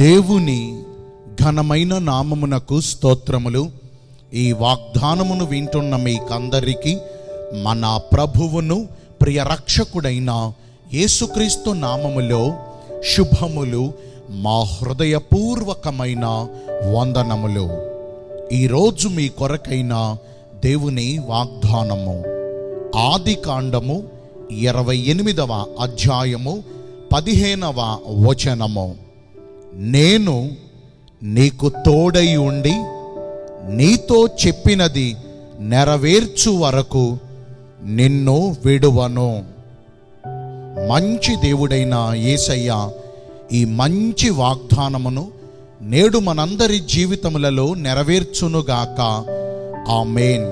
దేవుని ఘనమైన నామమునకు స్తోత్రములు ఈ వాగ్దానమును వింటున్న మీకందరికీ మన ప్రభువును ప్రియ రక్షకుడైన యేసుక్రీస్తు నామములో శుభములు మా హృదయపూర్వకమైన వందనములు ఈరోజు మీ కొరకైన దేవుని వాగ్దానము ఆది కాండము ఇరవై ఎనిమిదవ అధ్యాయము పదిహేనవ వచనము నేను నీకు తోడై ఉండి నీతో చెప్పినది నెరవేర్చు వరకు నిన్ను విడువను మంచి దేవుడైన యేసయ్య ఈ మంచి వాగ్దానమును నేడు మనందరి జీవితములలో నెరవేర్చునుగాక ఆమేన్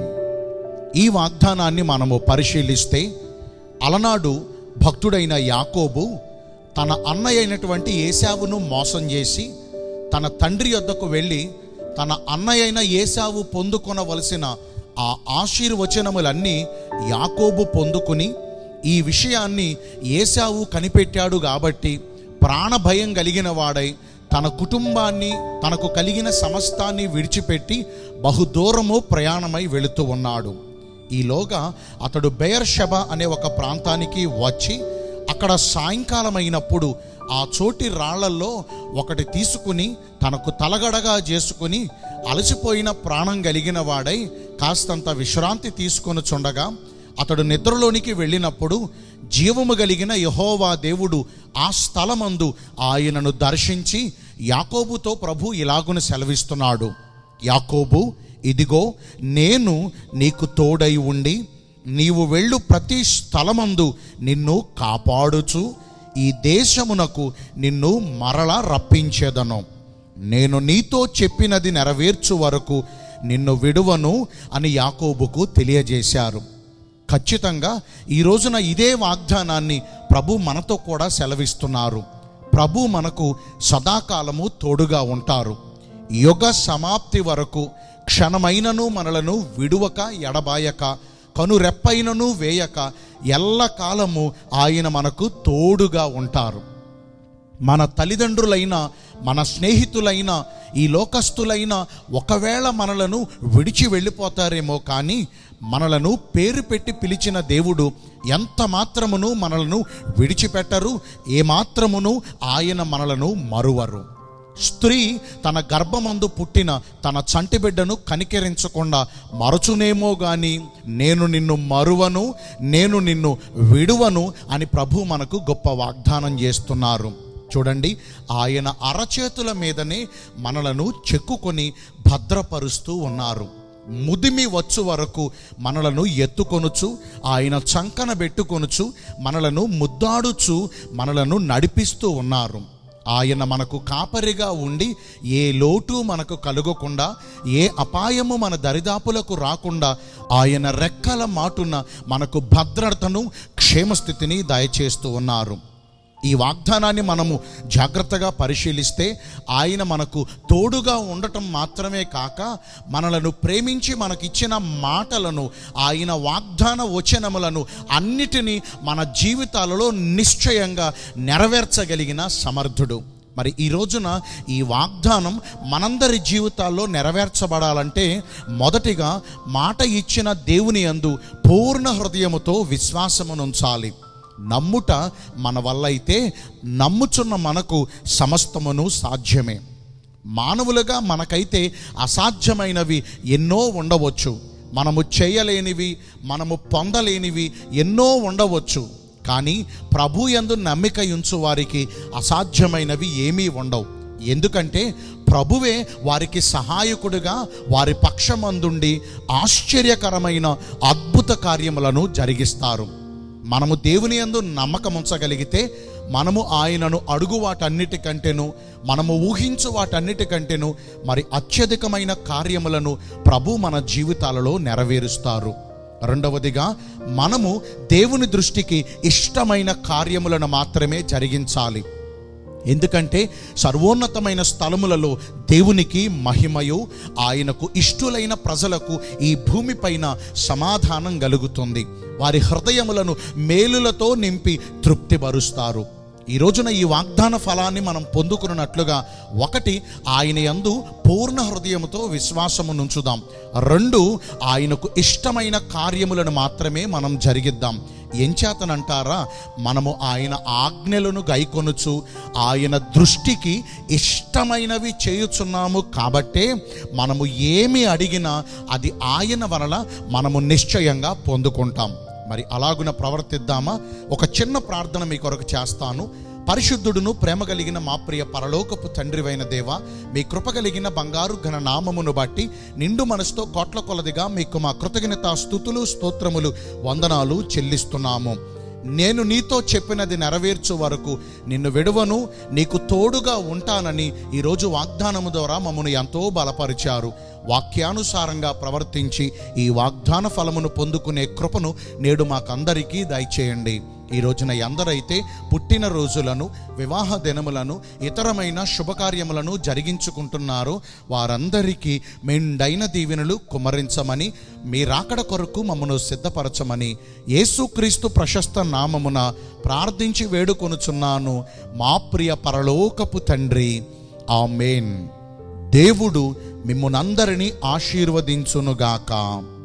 ఈ వాగ్దానాన్ని మనము పరిశీలిస్తే అలనాడు భక్తుడైన యాకోబు తన అన్నయ్య అయినటువంటి ఏశావును మోసం చేసి తన తండ్రి యొద్దకు వెళ్ళి తన అన్నయ్య అయిన ఏశావు పొందుకొనవలసిన ఆ ఆశీర్వచనములన్నీ యాకోబు పొందుకుని ఈ విషయాన్ని ఏశావు కనిపెట్టాడు కాబట్టి ప్రాణభయం కలిగిన వాడై తన కుటుంబాన్ని తనకు కలిగిన సమస్తాన్ని విడిచిపెట్టి బహుదూరము ప్రయాణమై వెళుతూ ఉన్నాడు ఈలోగా అతడు బెయర్షబ అనే ఒక ప్రాంతానికి వచ్చి అక్కడ సాయంకాలం అయినప్పుడు ఆ చోటి రాళ్లలో ఒకటి తీసుకుని తనకు తలగడగా చేసుకుని అలసిపోయిన ప్రాణం కలిగిన వాడై కాస్తంత విశ్రాంతి తీసుకొని చుండగా అతడు నిద్రలోనికి వెళ్ళినప్పుడు జీవము కలిగిన యహోవా దేవుడు ఆ స్థలమందు ఆయనను దర్శించి యాకోబుతో ప్రభు ఇలాగును సెలవిస్తున్నాడు యాకోబు ఇదిగో నేను నీకు తోడై ఉండి నీవు వెళ్ళు ప్రతి స్థలమందు నిన్ను కాపాడుచు ఈ దేశమునకు నిన్ను మరల రప్పించేదను నేను నీతో చెప్పినది నెరవేర్చు వరకు నిన్ను విడువను అని యాకోబుకు తెలియజేశారు ఖచ్చితంగా ఈ రోజున ఇదే వాగ్దానాన్ని ప్రభు మనతో కూడా సెలవిస్తున్నారు ప్రభు మనకు సదాకాలము తోడుగా ఉంటారు యుగ సమాప్తి వరకు క్షణమైనను మనలను విడువక ఎడబాయక కనురెప్పైనను వేయక ఎల్లకాలము ఆయన మనకు తోడుగా ఉంటారు మన తల్లిదండ్రులైన మన స్నేహితులైన ఈ లోకస్తులైన ఒకవేళ మనలను విడిచి వెళ్ళిపోతారేమో కానీ మనలను పేరు పెట్టి పిలిచిన దేవుడు ఎంత మాత్రమును మనలను విడిచిపెట్టరు ఏమాత్రమును ఆయన మనలను మరువరు స్త్రీ తన గర్భమందు పుట్టిన తన చంటి బిడ్డను కనికరించకుండా మరచునేమో గాని నేను నిన్ను మరువను నేను నిన్ను విడువను అని ప్రభు మనకు గొప్ప వాగ్దానం చేస్తున్నారు చూడండి ఆయన అరచేతుల మీదనే మనలను చెక్కుకొని భద్రపరుస్తూ ఉన్నారు ముదిమి వచ్చు వరకు మనలను ఎత్తుకొనుచు ఆయన చంకన పెట్టుకొనుచు మనలను ముద్దాడుచు మనలను నడిపిస్తూ ఉన్నారు ఆయన మనకు కాపరిగా ఉండి ఏ లోటు మనకు కలుగకుండా ఏ అపాయము మన దరిదాపులకు రాకుండా ఆయన రెక్కల మాటున మనకు భద్రతను క్షేమస్థితిని దయచేస్తూ ఉన్నారు ఈ వాగ్దానాన్ని మనము జాగ్రత్తగా పరిశీలిస్తే ఆయన మనకు తోడుగా ఉండటం మాత్రమే కాక మనలను ప్రేమించి మనకిచ్చిన మాటలను ఆయన వాగ్దాన వచనములను అన్నిటినీ మన జీవితాలలో నిశ్చయంగా నెరవేర్చగలిగిన సమర్థుడు మరి ఈ రోజున ఈ వాగ్దానం మనందరి జీవితాల్లో నెరవేర్చబడాలంటే మొదటిగా మాట ఇచ్చిన దేవుని అందు పూర్ణ హృదయముతో విశ్వాసమునుంచాలి నమ్ముట మన వల్ల అయితే నమ్ముచున్న మనకు సమస్తమును సాధ్యమే మానవులుగా మనకైతే అసాధ్యమైనవి ఎన్నో ఉండవచ్చు మనము చేయలేనివి మనము పొందలేనివి ఎన్నో ఉండవచ్చు కానీ ప్రభు యందు నమ్మిక ఉంచు వారికి అసాధ్యమైనవి ఏమీ ఉండవు ఎందుకంటే ప్రభువే వారికి సహాయకుడిగా వారి పక్షమందుండి ఆశ్చర్యకరమైన అద్భుత కార్యములను జరిగిస్తారు మనము దేవుని యందు నమ్మకం ఉంచగలిగితే మనము ఆయనను అడుగు వాటన్నిటికంటేను మనము ఊహించు వాటన్నిటికంటేను మరి అత్యధికమైన కార్యములను ప్రభు మన జీవితాలలో నెరవేరుస్తారు రెండవదిగా మనము దేవుని దృష్టికి ఇష్టమైన కార్యములను మాత్రమే జరిగించాలి ఎందుకంటే సర్వోన్నతమైన స్థలములలో దేవునికి మహిమయు ఆయనకు ఇష్టులైన ప్రజలకు ఈ భూమిపైన సమాధానం కలుగుతుంది వారి హృదయములను మేలులతో నింపి తృప్తిపరుస్తారు ఈ రోజున ఈ వాగ్దాన ఫలాన్ని మనం పొందుకున్నట్లుగా ఒకటి ఆయన యందు పూర్ణ హృదయముతో విశ్వాసము నుంచుదాం రెండు ఆయనకు ఇష్టమైన కార్యములను మాత్రమే మనం జరిగిద్దాం ఎంచేతనంటారా మనము ఆయన ఆజ్ఞలను గైకొనుచు ఆయన దృష్టికి ఇష్టమైనవి చేయుచున్నాము కాబట్టే మనము ఏమి అడిగినా అది ఆయన వలన మనము నిశ్చయంగా పొందుకుంటాం మరి అలాగున ప్రవర్తిద్దామా ఒక చిన్న ప్రార్థన మీ కొరకు చేస్తాను పరిశుద్ధుడును ప్రేమ కలిగిన మా ప్రియ పరలోకపు తండ్రివైన దేవ మీ కృప కలిగిన బంగారు ఘన నామమును బట్టి నిండు మనసుతో కోట్ల కొలదిగా మీకు మా కృతజ్ఞత స్థుతులు స్తోత్రములు వందనాలు చెల్లిస్తున్నాము నేను నీతో చెప్పినది నెరవేర్చు వరకు నిన్ను విడువను నీకు తోడుగా ఉంటానని ఈరోజు వాగ్దానము ద్వారా మమ్మను ఎంతో బలపరిచారు వాక్యానుసారంగా ప్రవర్తించి ఈ వాగ్దాన ఫలమును పొందుకునే కృపను నేడు మాకందరికీ దయచేయండి ఈ రోజున ఎందరైతే పుట్టిన రోజులను వివాహ దినములను ఇతరమైన శుభకార్యములను జరిగించుకుంటున్నారో వారందరికీ మెండైన దీవెనలు కుమరించమని మీ రాకడ కొరకు మమ్మను సిద్ధపరచమని యేసుక్రీస్తు ప్రశస్త నామమున ప్రార్థించి వేడుకొనుచున్నాను మా ప్రియ పరలోకపు తండ్రి ఆమేన్ దేవుడు మిమ్మునందరినీ ఆశీర్వదించునుగాక